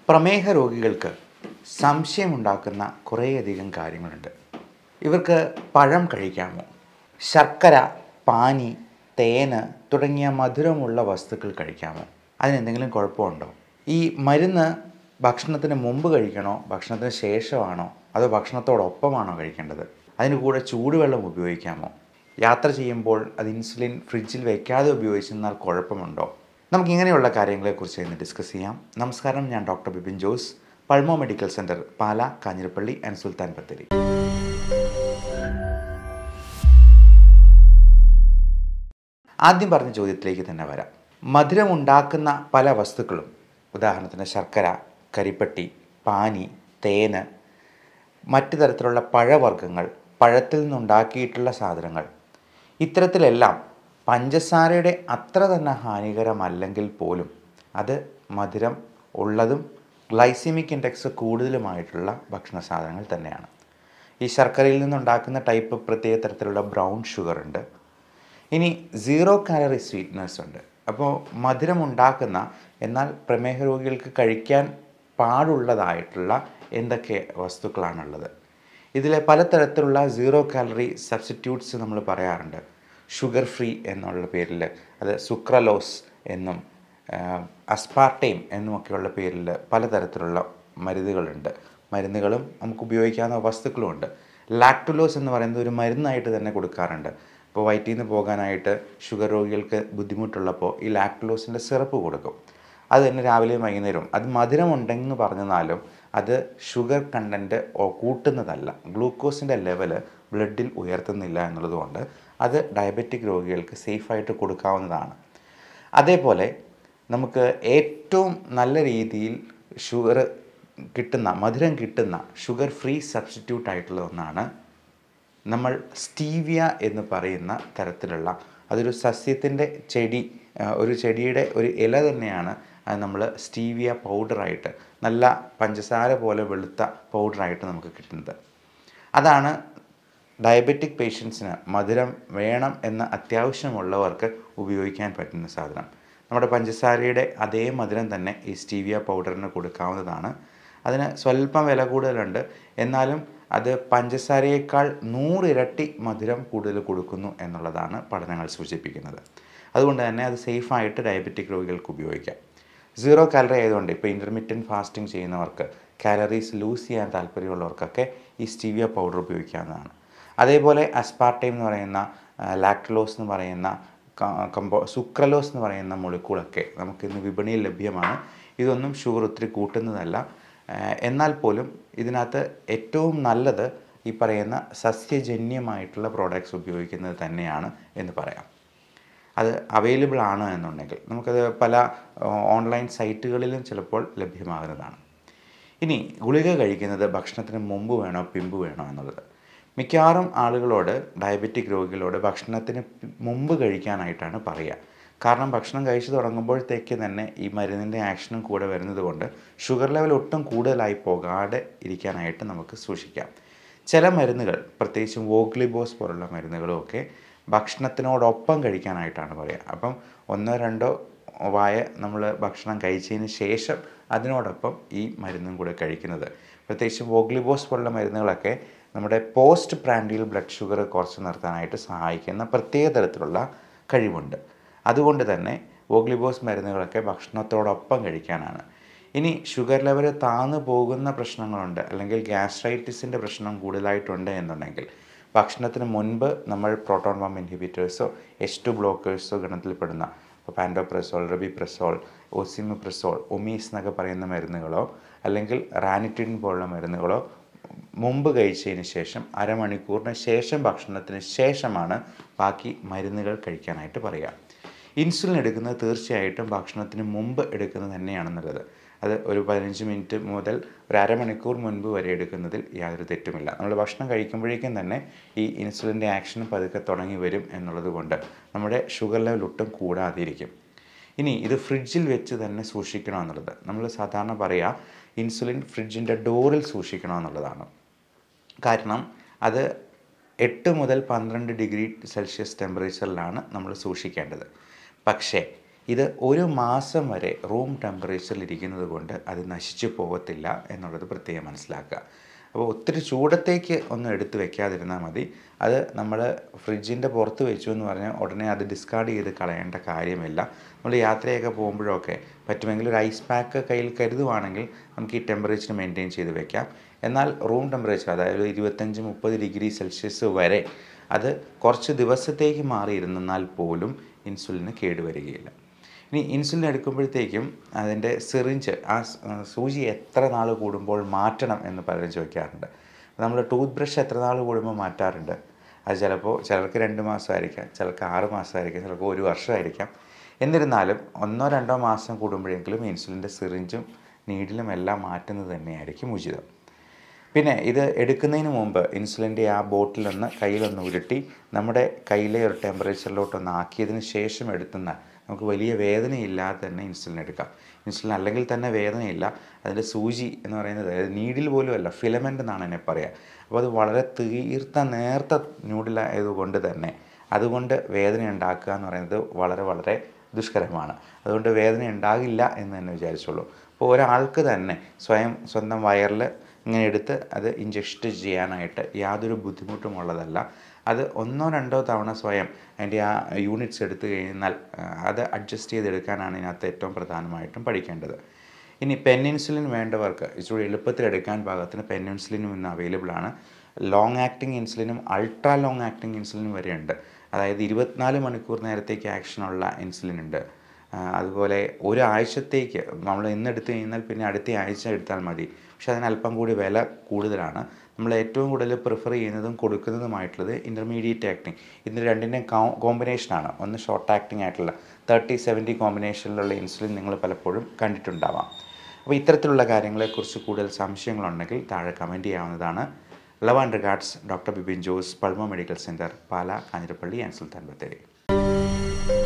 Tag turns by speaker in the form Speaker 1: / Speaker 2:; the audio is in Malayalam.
Speaker 1: പ്രമേഹ രോഗികൾക്ക് സംശയമുണ്ടാക്കുന്ന കുറേയധികം കാര്യങ്ങളുണ്ട് ഇവർക്ക് പഴം കഴിക്കാമോ ശർക്കര പാനി തേന് തുടങ്ങിയ മധുരമുള്ള വസ്തുക്കൾ കഴിക്കാമോ അതിനെന്തെങ്കിലും കുഴപ്പമുണ്ടോ ഈ മരുന്ന് ഭക്ഷണത്തിന് മുമ്പ് കഴിക്കണോ ഭക്ഷണത്തിന് ശേഷമാണോ അതോ ഭക്ഷണത്തോടൊപ്പമാണോ കഴിക്കേണ്ടത് അതിന് കൂടെ ചൂടുവെള്ളം ഉപയോഗിക്കാമോ യാത്ര ചെയ്യുമ്പോൾ അത് ഇൻസുലിൻ ഫ്രിഡ്ജിൽ വെക്കാതെ ഉപയോഗിച്ചെന്നാൽ കുഴപ്പമുണ്ടോ നമുക്ക് ഇങ്ങനെയുള്ള കാര്യങ്ങളെക്കുറിച്ച് ഇന്ന് ഡിസ്കസ് ചെയ്യാം നമസ്കാരം ഞാൻ doctor Bipin Jose Pulmo medical centre Pala Kanjirappally and Sultan Bathery ആദ്യം പറഞ്ഞ ചോദ്യത്തിലേക്ക് തന്നെ വരാം മധുരമുണ്ടാക്കുന്ന പല വസ്തുക്കളും ഉദാഹരണത്തിന് ശർക്കര കരിപ്പട്ടി പാനി തേന് മറ്റു തരത്തിലുള്ള പഴവർഗ്ഗങ്ങൾ പഴത്തിൽ നിന്നുണ്ടാക്കിയിട്ടുള്ള സാധനങ്ങൾ ഇത്തരത്തിലെല്ലാം പഞ്ചസാരയുടെ അത്ര തന്നെ ഹാനികരമല്ലെങ്കിൽ പോലും അത് മധുരം ഉള്ളതും ഗ്ലൈസിമിക് ഇൻഡെക്സ് കൂടുതലുമായിട്ടുള്ള ഭക്ഷണ സാധനങ്ങൾ തന്നെയാണ് ഈ ശർക്കരയിൽ നിന്നുണ്ടാക്കുന്ന ടൈപ്പ് പ്രത്യേക തരത്തിലുള്ള ബ്രൗൺ ഷുഗർ ഉണ്ട് ഇനി സീറോ കാലറി സ്വീറ്റ്നസ് ഉണ്ട് അപ്പോൾ മധുരം ഉണ്ടാക്കുന്ന എന്നാൽ പ്രമേഹ രോഗികൾക്ക് കഴിക്കാൻ പാടുള്ളതായിട്ടുള്ള എന്തൊക്കെ വസ്തുക്കളാണുള്ളത് ഇതിലെ പലതരത്തിലുള്ള സീറോ കാലറി സബ്സ്റ്റിറ്റ്യൂട്ട്സ് നമ്മൾ പറയാറുണ്ട് ഷുഗർ ഫ്രീ എന്നുള്ള പേരിൽ അത് സുക്രലോസ് എന്നും അസ്പാർട്ടൈം എന്നുമൊക്കെയുള്ള പേരിൽ പലതരത്തിലുള്ള മരുന്നുകളുണ്ട് മരുന്നുകളും നമുക്ക് ഉപയോഗിക്കാവുന്ന വസ്തുക്കളുമുണ്ട് ലാക്ടുലോസ് എന്ന് പറയുന്നത് ഒരു മരുന്നായിട്ട് തന്നെ കൊടുക്കാറുണ്ട് ഇപ്പോൾ വയറ്റിൽ നിന്ന് പോകാനായിട്ട് ഷുഗർ രോഗികൾക്ക് ബുദ്ധിമുട്ടുള്ളപ്പോൾ ഈ ലാക്ടുലോസിൻ്റെ സിറപ്പ് കൊടുക്കും അത് തന്നെ രാവിലെയും വൈകുന്നേരവും അത് മധുരമുണ്ടെന്ന് പറഞ്ഞാലും അത് ഷുഗർ കണ്ടൻറ്റ് കൂട്ടുന്നതല്ല ഗ്ലൂക്കോസിൻ്റെ ലെവൽ ബ്ലഡിൽ ഉയർത്തുന്നില്ല എന്നുള്ളതുകൊണ്ട് അത് ഡയബറ്റിക് രോഗികൾക്ക് സേഫായിട്ട് കൊടുക്കാവുന്നതാണ് അതേപോലെ നമുക്ക് ഏറ്റവും നല്ല രീതിയിൽ ഷുഗർ കിട്ടുന്ന മധുരം കിട്ടുന്ന ഷുഗർ ഫ്രീ സബ്സ്റ്റിറ്റ്യൂട്ട് ആയിട്ടുള്ള ഒന്നാണ് നമ്മൾ സ്റ്റീവിയ എന്ന് പറയുന്ന തരത്തിലുള്ള അതൊരു സസ്യത്തിൻ്റെ ചെടി ഒരു ചെടിയുടെ ഒരു ഇല തന്നെയാണ് അത് നമ്മൾ സ്റ്റീവിയ പൗഡറായിട്ട് നല്ല പഞ്ചസാര പോലെ വെളുത്ത പൗഡറായിട്ട് നമുക്ക് കിട്ടുന്നത് അതാണ് ഡയബറ്റിക് പേഷ്യൻസിന് മധുരം വേണം എന്ന അത്യാവശ്യമുള്ളവർക്ക് ഉപയോഗിക്കാൻ പറ്റുന്ന സാധനം നമ്മുടെ പഞ്ചസാരയുടെ അതേ മധുരം തന്നെ ഈ സ്റ്റീവിയ പൗഡറിന് കൊടുക്കാവുന്നതാണ് അതിന് സ്വല്പം വില കൂടുതലുണ്ട് എന്നാലും അത് പഞ്ചസാരയേക്കാൾ നൂറിരട്ടി മധുരം കൂടുതൽ കൊടുക്കുന്നു എന്നുള്ളതാണ് പഠനങ്ങൾ സൂചിപ്പിക്കുന്നത് അതുകൊണ്ട് തന്നെ അത് സേഫായിട്ട് ഡയബറ്റിക് രോഗികൾക്ക് ഉപയോഗിക്കാം സീറോ കാലറി ആയതുകൊണ്ട് ഇപ്പോൾ ഇൻ്റർമീഡിയൻറ്റ് ഫാസ്റ്റിംഗ് ചെയ്യുന്നവർക്ക് കാലറീസ് ലൂസ് ചെയ്യാൻ താല്പര്യമുള്ളവർക്കൊക്കെ ഈ സ്റ്റീവിയ പൗഡർ ഉപയോഗിക്കാവുന്നതാണ് അതേപോലെ അസ്പാർട്ടൈം എന്ന് പറയുന്ന ലാക്ടലോസ് എന്ന് പറയുന്ന കമ്പോ സുക്രലോസ് എന്ന് പറയുന്ന മൊളിക്കൂളൊക്കെ നമുക്കിന്ന് വിപണിയിൽ ലഭ്യമാണ് ഇതൊന്നും ഷുഗർ ഒത്തിരി കൂട്ടുന്നതല്ല എന്നാൽ പോലും ഇതിനകത്ത് ഏറ്റവും നല്ലത് ഈ പറയുന്ന സസ്യജന്യമായിട്ടുള്ള പ്രോഡക്റ്റ്സ് ഉപയോഗിക്കുന്നത് തന്നെയാണ് എന്ന് പറയാം അത് അവൈലബിൾ ആണ് എന്നുണ്ടെങ്കിൽ നമുക്കത് പല ഓൺലൈൻ സൈറ്റുകളിലും ചിലപ്പോൾ ലഭ്യമാകുന്നതാണ് ഇനി ഗുളിക കഴിക്കുന്നത് ഭക്ഷണത്തിന് മുമ്പ് വേണോ പിമ്പ് വേണോ എന്നുള്ളത് മിക്കവാറും ആളുകളോട് ഡയബറ്റിക് രോഗികളോട് ഭക്ഷണത്തിന് മുമ്പ് കഴിക്കാനായിട്ടാണ് പറയുക കാരണം ഭക്ഷണം കഴിച്ചു തുടങ്ങുമ്പോഴത്തേക്ക് തന്നെ ഈ മരുന്നിൻ്റെ ആക്ഷനും കൂടെ വരുന്നത് കൊണ്ട് ഷുഗർ ലെവൽ ഒട്ടും കൂടുതലായി പോകാതെ ഇരിക്കാനായിട്ട് നമുക്ക് സൂക്ഷിക്കാം ചില മരുന്നുകൾ പ്രത്യേകിച്ചും വോഗ്ലിബോസ് പോലുള്ള മരുന്നുകളുമൊക്കെ ഭക്ഷണത്തിനോടൊപ്പം കഴിക്കാനായിട്ടാണ് പറയുക അപ്പം ഒന്നോ രണ്ടോ വായ നമ്മൾ ഭക്ഷണം കഴിച്ചതിന് ശേഷം അതിനോടൊപ്പം ഈ മരുന്നും കൂടെ കഴിക്കുന്നത് പ്രത്യേകിച്ച് വോഗ്ലിബോസ് പോലുള്ള മരുന്നുകളൊക്കെ നമ്മുടെ പോസ്റ്റ് പ്രാൻഡിയൽ ബ്ലഡ് ഷുഗർ കുറച്ച് നിർത്താനായിട്ട് സഹായിക്കുന്ന പ്രത്യേക തരത്തിലുള്ള കഴിവുണ്ട് അതുകൊണ്ട് തന്നെ വോഗ്ലിബോസ് മരുന്നുകളൊക്കെ ഭക്ഷണത്തോടൊപ്പം കഴിക്കാനാണ് ഇനി ഷുഗർ ലെവൽ താന്നു പോകുന്ന പ്രശ്നങ്ങളുണ്ട് അല്ലെങ്കിൽ ഗ്യാസ്ട്രൈറ്റിസിൻ്റെ പ്രശ്നം കൂടുതലായിട്ടുണ്ട് എന്നുണ്ടെങ്കിൽ ഭക്ഷണത്തിന് മുൻപ് നമ്മൾ പ്രോട്ടോൺ പമ്പ് ഇൻഹിബിറ്റേഴ്സോ എച്ച് ടു ബ്ലോക്കേഴ്സോ ഗണത്തിൽപ്പെടുന്ന ഇപ്പോൾ പാൻഡോപ്രസോൾ റെബിപ്രസോൾ ഒസിമിപ്രസോൾ ഒമീസ് എന്നൊക്കെ പറയുന്ന മരുന്നുകളോ അല്ലെങ്കിൽ റാനിറ്റിൻ പോലുള്ള മരുന്നുകളോ മുമ്പ് കഴിച്ചതിന് ശേഷം അരമണിക്കൂറിന് ശേഷം ഭക്ഷണത്തിന് ശേഷമാണ് ബാക്കി മരുന്നുകൾ കഴിക്കാനായിട്ട് പറയുക ഇൻസുലിൻ എടുക്കുന്നത് തീർച്ചയായിട്ടും ഭക്ഷണത്തിന് മുമ്പ് എടുക്കുന്നത് തന്നെയാണ് നല്ലത് അത് ഒരു പതിനഞ്ച് മിനിറ്റ് മുതൽ ഒരു അരമണിക്കൂർ മുൻപ് വരെ എടുക്കുന്നതിൽ യാതൊരു തെറ്റുമില്ല നമ്മൾ ഭക്ഷണം കഴിക്കുമ്പോഴേക്കും തന്നെ ഈ ഇൻസുലിൻ്റെ ആക്ഷൻ പതുക്കെ തുടങ്ങി വരും എന്നുള്ളത് കൊണ്ട് നമ്മുടെ ഷുഗർ ലെവൽ ഒട്ടും കൂടാതിരിക്കും ഇനി ഇത് ഫ്രിഡ്ജിൽ വെച്ച് തന്നെ സൂക്ഷിക്കണം എന്നുള്ളത് നമ്മൾ സാധാരണ പറയുക ഇൻസുലിൻ ഫ്രിഡ്ജിൻ്റെ ഡോറിൽ സൂക്ഷിക്കണം എന്നുള്ളതാണ് കാരണം അത് എട്ട് മുതൽ പന്ത്രണ്ട് ഡിഗ്രി സെൽഷ്യസ് ടെമ്പറേച്ചറിലാണ് നമ്മൾ സൂക്ഷിക്കേണ്ടത് പക്ഷേ ഇത് ഒരു മാസം വരെ റൂം ടെമ്പറേച്ചറിൽ ഇരിക്കുന്നത് കൊണ്ട് അത് നശിച്ചു പോകത്തില്ല എന്നുള്ളത് പ്രത്യേകം മനസ്സിലാക്കുക അപ്പോൾ ഒത്തിരി ചൂടത്തേക്ക് ഒന്നും എടുത്ത് വെക്കാതിരുന്നാൽ മതി അത് നമ്മൾ ഫ്രിഡ്ജിൻ്റെ പുറത്ത് വെച്ചു എന്ന് പറഞ്ഞാൽ ഉടനെ അത് ഡിസ്കാർഡ് ചെയ്ത് കളയേണ്ട കാര്യമില്ല നമ്മൾ യാത്രയൊക്കെ പോകുമ്പോഴൊക്കെ പറ്റുമെങ്കിൽ ഒരു ഐസ് പാക്ക് കയ്യിൽ കരുതുവാണെങ്കിൽ നമുക്ക് ഈ ടെമ്പറേച്ചർ മെയിൻറ്റെയിൻ ചെയ്ത് വെക്കാം എന്നാൽ റൂം ടെമ്പറേച്ചർ അതായത് ഇരുപത്തഞ്ച് മുപ്പത് ഡിഗ്രി സെൽഷ്യസ് വരെ അത് കുറച്ച് ദിവസത്തേക്ക് മാറിയിരുന്നാൽ പോലും ഇൻസുലിന് കേടുവരികയില്ല ഇനി ഇൻസുലിൻ എടുക്കുമ്പോഴത്തേക്കും അതിൻ്റെ സിറിഞ്ച് ആ സ്- ആ സൂചി എത്ര നാൾ കൂടുമ്പോൾ മാറ്റണം എന്ന് പലരും ചോദിക്കാറുണ്ട് നമ്മൾ ടൂത്ത് ബ്രഷ് എത്ര നാൾ കൂടുമ്പോൾ മാറ്റാറുണ്ട് അത് ചിലപ്പോൾ ചിലർക്ക് രണ്ട് മാസമായിരിക്കാം ചിലർക്ക് ആറ് മാസമായിരിക്കാം ചിലർക്ക് ഒരു വർഷമായിരിക്കാം എന്നിരുന്നാലും ഒന്നോ രണ്ടോ മാസം കൂടുമ്പോഴെങ്കിലും ഇൻസുലിൻ്റെ സിറിഞ്ചും നീഡിലും എല്ലാം മാറ്റുന്നത് തന്നെയായിരിക്കും ഉചിതം പിന്നെ ഇത് എടുക്കുന്നതിന് മുമ്പ് ഇൻസുലിൻ്റെ ആ ബോട്ടിലൊന്ന് കയ്യിലൊന്ന് ഉരുട്ടി നമ്മുടെ കയ്യിലെ ഒരു ടെമ്പറേച്ചറിലോട്ടൊന്ന് ആക്കിയതിന് ശേഷം എടുത്തുന്ന നമുക്ക് വലിയ വേദനയില്ലാതെ തന്നെ ഇൻസുലിൻ എടുക്കാം ഇൻസുലിൻ അല്ലെങ്കിൽ തന്നെ വേദനയില്ല അതിൻ്റെ സൂചി എന്ന് പറയുന്നത് അതായത് നീഡിൽ പോലും അല്ല ഫിലമെൻ്റ് എന്നാണ് എന്നെ പറയുക അപ്പോൾ അത് വളരെ തീർത്ത നേർത്ത ന്യൂഡിലായതുകൊണ്ട് തന്നെ അതുകൊണ്ട് വേദന ഉണ്ടാക്കുക എന്ന് പറയുന്നത് വളരെ വളരെ ദുഷ്കരമാണ് അതുകൊണ്ട് വേദന ഉണ്ടാകില്ല എന്ന് തന്നെ വിചാരിച്ചോളൂ അപ്പോൾ ഒരാൾക്ക് തന്നെ സ്വയം സ്വന്തം വയറിൽ ഇങ്ങനെ എടുത്ത് അത് ഇഞ്ചക്ഷൻ ചെയ്യാനായിട്ട് യാതൊരു ബുദ്ധിമുട്ടും ഉള്ളതല്ല അത് ഒന്നോ രണ്ടോ തവണ സ്വയം അതിൻ്റെ ആ യൂണിറ്റ്സ് എടുത്തു കഴിഞ്ഞാൽ ആ, അത് അഡ്ജസ്റ്റ് ചെയ്തെടുക്കാനാണ് ഇതിനകത്ത് ഏറ്റവും പ്രധാനമായിട്ടും പഠിക്കേണ്ടത് ഇനി പെൻ ഇൻസുലിൻ വേണ്ടവർക്ക് ഇച്ചിരി എളുപ്പത്തിൽ എടുക്കാൻ പാകത്തിന് പെൻ ഇൻസുലിനും ഇന്ന് അവൈലബിൾ ആണ് ലോങ് ആക്ടിങ് ഇൻസുലിനും അൾട്രാ ലോങ് ആക്ടിങ് ഇൻസുലിനും വരെയുണ്ട് അതായത് ഇരുപത്തിനാല് മണിക്കൂർ നേരത്തേക്ക് ആക്ഷനുള്ള ഇൻസുലിൻ ഉണ്ട് ആ, അതുപോലെ ഒരാഴ്ചത്തേക്ക് നമ്മൾ ഇന്ന് എടുത്തു കഴിഞ്ഞാൽ പിന്നെ അടുത്ത ആഴ്ച എടുത്താൽ മതി പക്ഷെ അതിന് അല്പം കൂടി വില കൂടുതലാണ് നമ്മൾ ഏറ്റവും കൂടുതൽ പ്രിഫർ ചെയ്യുന്നതും കൊടുക്കുന്നതുമായിട്ടുള്ളത് ഇൻ്റർമീഡിയറ്റ് ആക്ടിങ് ഇതിന് രണ്ടിൻ്റെയും കോമ്പിനേഷനാണ് ഒന്ന് ഷോർട്ട് ആക്ടിങ് ആയിട്ടുള്ള തേർട്ടി സെവൻറ്റി കോമ്പിനേഷനിലുള്ള ഇൻസുലിൻ നിങ്ങൾ പലപ്പോഴും കണ്ടിട്ടുണ്ടാവാം അപ്പോൾ ഇത്തരത്തിലുള്ള കാര്യങ്ങളെക്കുറിച്ച് കൂടുതൽ സംശയങ്ങളുണ്ടെങ്കിൽ താഴെ കമൻറ്റ് ചെയ്യാവുന്നതാണ് love and regards doctor Bibin Jose Pulmo medical centre Pala Kanjirappally and Sultan Bathery